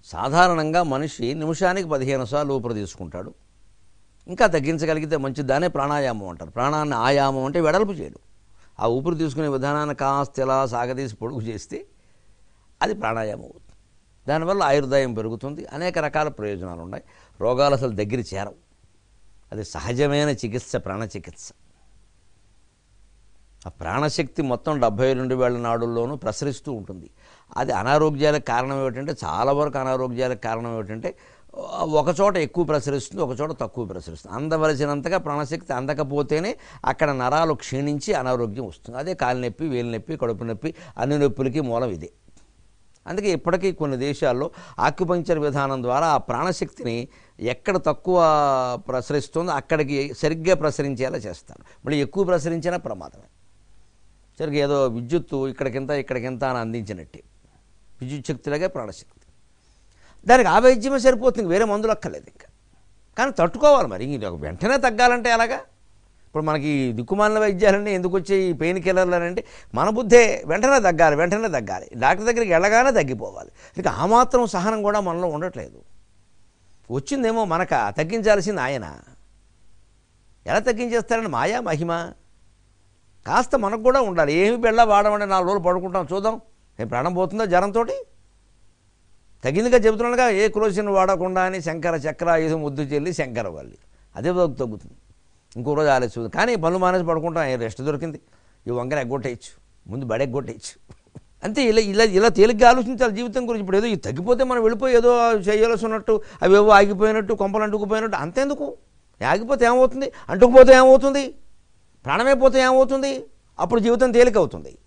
సాధారణంగా మనిషి నిమిషానికి పదిహేను సార్లు ఊపిరి తీసుకుంటాడు ఇంకా తగ్గించగలిగితే మంచిది దానే ప్రాణాయామం అంటారు ప్రాణాన్ని ఆయామం అంటే వెడల్పు చేయడం ఆ ఊపిరి తీసుకునే విధానాన్ని కాస్త ఇలా సాగదీసి పొడుగు చేస్తే అది ప్రాణాయామం అవుతుంది దానివల్ల ఆయుర్దాయం పెరుగుతుంది అనేక రకాల ప్రయోజనాలు ఉన్నాయి రోగాలు అసలు దగ్గర చేరవు అది సహజమైన చికిత్స ప్రాణ చికిత్స ఆ ప్రాణశక్తి మొత్తం డెబ్బై రెండు వేల నాడుల్లోనూ ప్రసరిస్తూ ఉంటుంది అది అనారోగ్యాలకు కారణం ఏమిటంటే చాలా వరకు అనారోగ్యాలకు కారణం ఏమిటంటే ఆ, ఒక చోట ఎక్కువ ప్రసరిస్తుంది ఒక చోట తక్కువ ప్రసరిస్తుంది అందవలసినంతగా ప్రాణశక్తి అందకపోతేనే అక్కడ నరాలు క్షీణించి అనారోగ్యం వస్తుంది అదే కాలు నొప్పి వేలు నొప్పి కడుపు నొప్పి అన్ని నొప్పులకి మూలం ఇదే అందుకే ఇప్పటికీ కొన్ని దేశాల్లో ఆక్యుపంక్చర్ విధానం ద్వారా ఆ ప్రాణశక్తిని ఎక్కడ తక్కువ ప్రసరిస్తుందో అక్కడికి సరిగ్గా ప్రసరించేలా చేస్తారు మళ్ళీ ఎక్కువ ప్రసరించినా ప్రమాదమే సరిగ్గా ఏదో విద్యుత్తు ఇక్కడికింత ఇక్కడికింత అని అందించినట్టే విద్యుత్ శక్తిలాగే ప్రాణశక్తి దానికి ఆ వైద్యమే సరిపోతుంది వేరే మందులు అక్కర్లేదు ఇంకా కానీ తట్టుకోవాలి మరి ఇంక ఇది వెంటనే తగ్గాలంటే ఎలాగా ఇప్పుడు మనకి ఈ దిక్కుమాలిన వైద్యాలన్నీ ఎందుకు వచ్చాయి ఈ పెయిన్ కిల్లర్లు అని అంటే మన బుద్ధే వెంటనే తగ్గాలి వెంటనే తగ్గాలి డాక్టర్ దగ్గరికి వెళ్ళగానే తగ్గిపోవాలి ఇక ఆ మాత్రం సహనం కూడా మనలో ఉండట్లేదు వచ్చిందేమో మనక తగ్గించాల్సింది ఆయన ఎలా తగ్గించేస్తారని మాయా మహిమ కాస్త మనకు కూడా ఉండాలి ఏమి బెళ్ళ వాడమంటే నాలుగు రోజులు పడుకుంటాం చూద్దాం ఏం ప్రాణం పోతుందో జ్వరంతో తగిందిగా చెబుతున్నాడుగా ఏ క్రోసిన్ వాడకుండా అని శంకర చక్ర ఐదు ముద్దు చెల్లి శంకర వాళ్ళి అదే తగ్గు- తగ్గుతుంది ఇంకో రోజు ఆలోచన కానీ పనులు మానేసి పడుకుంటాం ఏ రెస్ట్ దొరికింది ఈ వంకర ఎగ్గొట్టేయచ్చు ముందు బడి ఎగ్గొట్టేయచ్చు అంతే ఇలా ఇలా ఇలా తేలిగ్గా ఆలోచించాలి జీవితం గురించి ఇప్పుడు ఏదో ఇది తగ్గిపోతే మనం వెళ్ళిపోయి ఏదో చేయాల్సి ఉన్నట్టు అవేవో ఆగిపోయినట్టు కొంపలు అంటుకుపోయినట్టు అంతేందుకు ఆగిపోతే ఏమవుతుంది అంటుకుపోతే ఏమవుతుంది ప్రాణమే పోతే ఏమవుతుంది అప్పుడు జీవితం తేలిక అవుతుంది